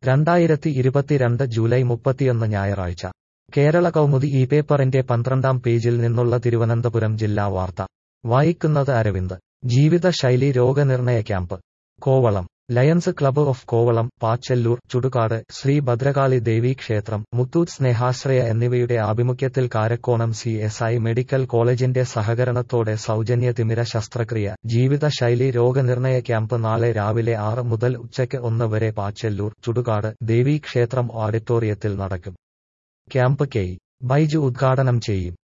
രണ്ടായിരത്തി ഇരുപത്തിരണ്ട് ജൂലൈ മുപ്പത്തിയൊന്ന് ഞായറാഴ്ച കേരള കൗമുദി ഈ പേപ്പറിന്റെ പന്ത്രണ്ടാം പേജിൽ നിന്നുള്ള തിരുവനന്തപുരം ജില്ലാ വാർത്ത വായിക്കുന്നത് അരവിന്ദ് ജീവിതശൈലി രോഗനിർണയ camp Kovalam lions club of Kovalam Pachalloor Chudukadu Sree Bhadrakali Devi ക്ഷേത്രം മുത്തൂറ്റ് സ്നേഹാശ്രയ എന്നിവയുടെ ആഭിമുഖ്യത്തിൽ Karakonam C S I medical കോളേജിന്റെ സഹകരണത്തോടെ സൗജന്യ തിമിര ശസ്ത്രക്രിയ ജീവിതശൈലി രോഗനിർണയ ക്യാമ്പ് നാളെ രാവിലെ ആറ് മുതൽ ഉച്ചയ്ക്ക് ഒന്ന് വരെ പാച്ചല്ലൂർ ചുടുകാട് ദേവി ക്ഷേത്രം ഓഡിറ്റോറിയത്തിൽ നടക്കും ക്യാമ്പ് കെ ബൈജു ഉദ്ഘാടനം ചെയ്യും